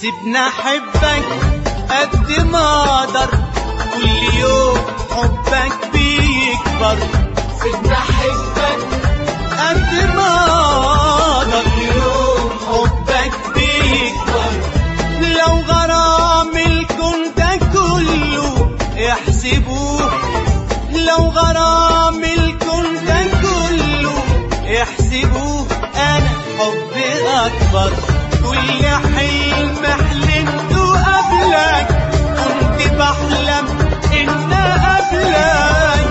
سيبني احبك قد ما اقدر كل يوم حبك بيكبر سيبني احبك قد ما اقدر كل يوم حبك بيكبر لو غرام الكون ده كله يحسبوه لو غرام الكون ده كله يحسبوه انا حبي اكبر كل حلم حلمته قبلك كنت بحلم ان قبلك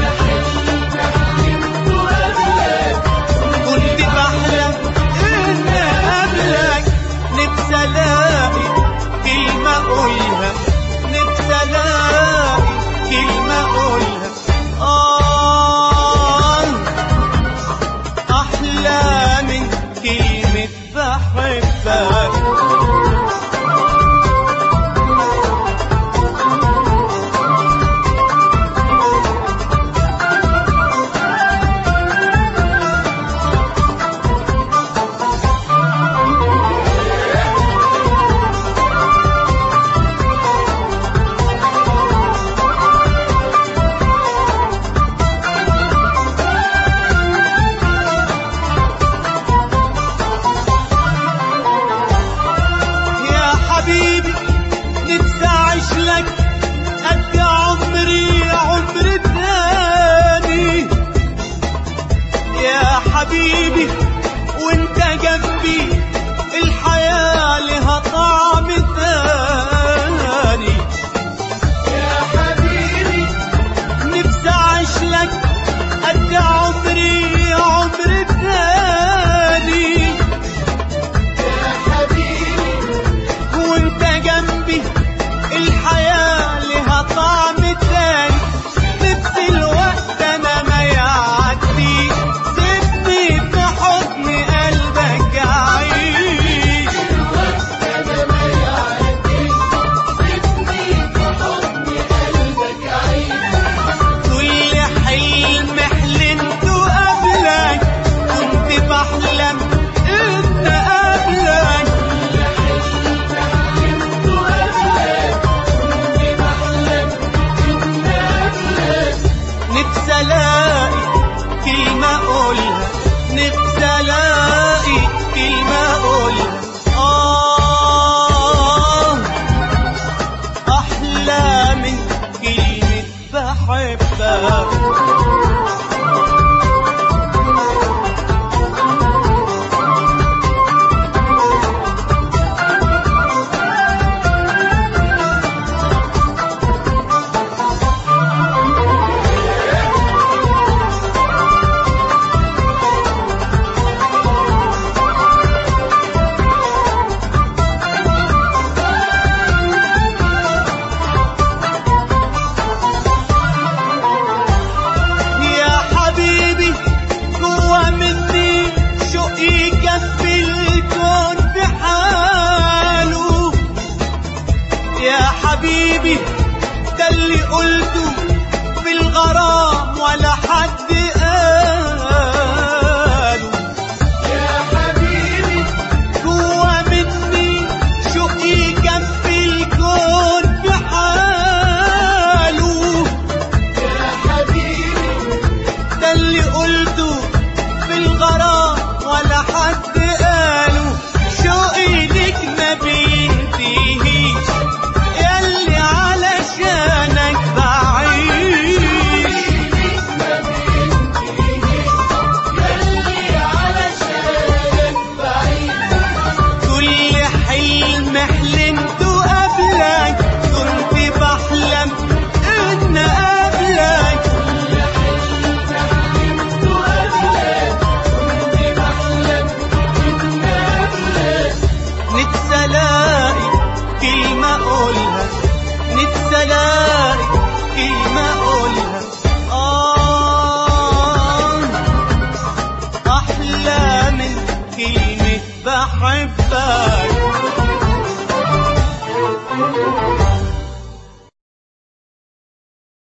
كنت بحلم ان قبلك نفسي الاقي كلمة اقولها نفسي الاقي كلمة اقولها آه أحلى من كلمة بحبك يا حبيبي نفسي اعيش لك قد عمري عمر تاني يا حبيبي وانت جنبي الحياة لها طعم تاني يا حبيبي نفسي اعيش لك قد عمري عمر تاني يا حبيبي وانت جنبي الحياة لها طعم تاني نفس الوقت انا ما يعدي سيبني في حضن قلبك اعيش انا ما يعدي سيبني في حضن قلبك عيش كل حلم حلمته قبلك كنت بحلم ان قبلك نفسي الاقي كلمة اقولها نفسي الاقي كلمة اقولها آه أحلى من كلمة بحبك يا حبيبي جوا مني شوق يكفي الكون بحاله يا حبيبي ده اللي قلته في الغرام ولا حد قاله يا حبيبي جوا مني شوق يكفي الكون بحاله يا حبيبي ده اللي قلته في الغرام ولا حد قاله شوقي ليك ما بينتهيش ياللي علشانك بعيش يلي علشانك بعيد كل حلم حلمته قبلك كنت بحلم ان قبلك نفسي الاقي كلمة اقولها نفسي الاقي كلمة اقولها آه أحلى من كلمة بحبك